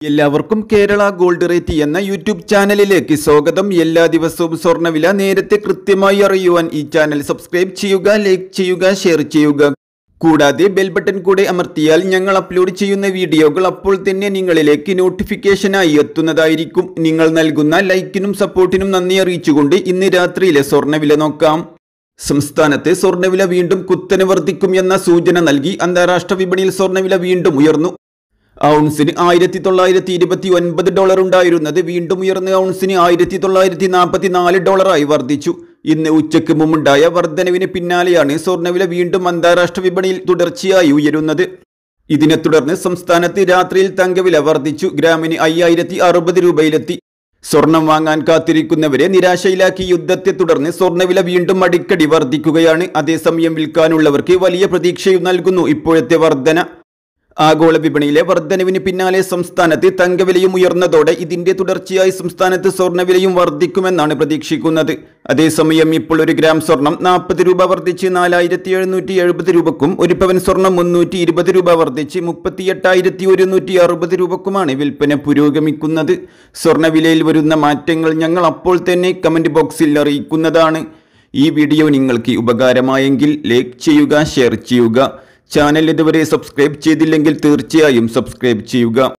എല്ലാവർക്കും Kerala gold rate എന്ന YouTube ചാനലിലേക്ക് സ്വാഗതം എല്ലാ ദിവസവും സ്വർണ്ണവില നേരത്തെ കൃത്യമായി അറിയുവാൻ ഈ ചാനൽ സബ്സ്ക്രൈബ് ചെയ്യുക ലൈക്ക് ചെയ്യുക ഷെയർ ചെയ്യുക കൂടാതെ ബെൽ ബട്ടൺ കൂടെ അമർത്തിയാൽ ഞങ്ങൾ അപ്ലോഡ് ചെയ്യുന്ന വീഡിയോകൾ അപ്പോൾ തന്നെ നിങ്ങളിലേക്ക് നോട്ടിഫിക്കേഷനായി എത്തുന്നതായിരിക്കും നിങ്ങൾ നൽകുന്ന ലൈക്കിനും സപ്പോർട്ടിനും നന്ദി അറിയിച്ചുകൊണ്ട് ഇന്ന് രാത്രിയിലെ സ്വർണ്ണവില നോക്കാം സംസ്ഥാനത്തെ സ്വർണ്ണവില വീണ്ടും കുത്തനെ വർദ്ധിക്കും എന്ന സൂചന നൽകി അന്താരാഷ്ട്ര വിപണിയിൽ സ്വർണ്ണവില വീണ്ടും ഉയർന്നു ഔൺസിന് ആയിരത്തി തൊള്ളായിരത്തി ഇരുപത്തി ഒൻപത് ഡോളർ ഉണ്ടായിരുന്നത് വീണ്ടും ഉയർന്ന് ഔൺസിന് ആയിരത്തി തൊള്ളായിരത്തി നാൽപ്പത്തി നാല് ഡോളറായി വർദ്ധിച്ചു ഇന്ന് ഉച്ചയ്ക്ക് മുമ്പുണ്ടായ വർധനവിന് പിന്നാലെയാണ് സ്വർണ്ണവില വീണ്ടും അന്താരാഷ്ട്ര വിപണിയിൽ തുടർച്ചയായി ഉയരുന്നത് ഇതിനെ തുടർന്ന് സംസ്ഥാനത്ത് രാത്രിയിൽ തങ്കവില വർദ്ധിച്ചു ഗ്രാമിന് അയ്യായിരത്തി അറുപത് രൂപയിലെത്തി സ്വർണം വാങ്ങാൻ കാത്തിരിക്കുന്നവരെ നിരാശയിലാക്കി യുദ്ധത്തെ തുടർന്ന് സ്വർണ്ണവില വീണ്ടും അടിക്കടി വർദ്ധിക്കുകയാണ് അതേസമയം വിൽക്കാനുള്ളവർക്ക് വലിയ പ്രതീക്ഷയും നൽകുന്നു ഇപ്പോഴത്തെ വർധന ആഗോള വിപണിയിലെ വർധനവിന് പിന്നാലെ സംസ്ഥാനത്ത് തങ്കവിലയും ഉയർന്നതോടെ ഇതിന്റെ തുടർച്ചയായി സംസ്ഥാനത്ത് സ്വർണ്ണവിലയും വർദ്ധിക്കുമെന്നാണ് പ്രതീക്ഷിക്കുന്നത് അതേസമയം ഇപ്പോൾ ഒരു ഗ്രാം സ്വർണം നാൽപ്പത് രൂപ വർദ്ധിച്ച് നാലായിരത്തി എഴുന്നൂറ്റി എഴുപത് രൂപക്കും ഒരു പവൻ സ്വർണം മുന്നൂറ്റി ഇരുപത് രൂപ വർദ്ധിച്ച് മുപ്പത്തി എട്ടായിരത്തി ഒരുന്നൂറ്റി അറുപത് രൂപക്കുമാണ് വിൽപ്പന പുരോഗമിക്കുന്നത് സ്വർണ്ണവിലയിൽ വരുന്ന മാറ്റങ്ങൾ ഞങ്ങൾ അപ്പോൾ തന്നെ കമന്റ് ബോക്സിൽ അറിയിക്കുന്നതാണ് ഈ വീഡിയോ നിങ്ങൾക്ക് ഉപകാരമായെങ്കിൽ ലൈക്ക് ചെയ്യുക ഷെയർ ചെയ്യുക ചാനൽ ഇതുവരെ സബ്സ്ക്രൈബ് ചെയ്തില്ലെങ്കിൽ തീർച്ചയായും സബ്സ്ക്രൈബ് ചെയ്യുക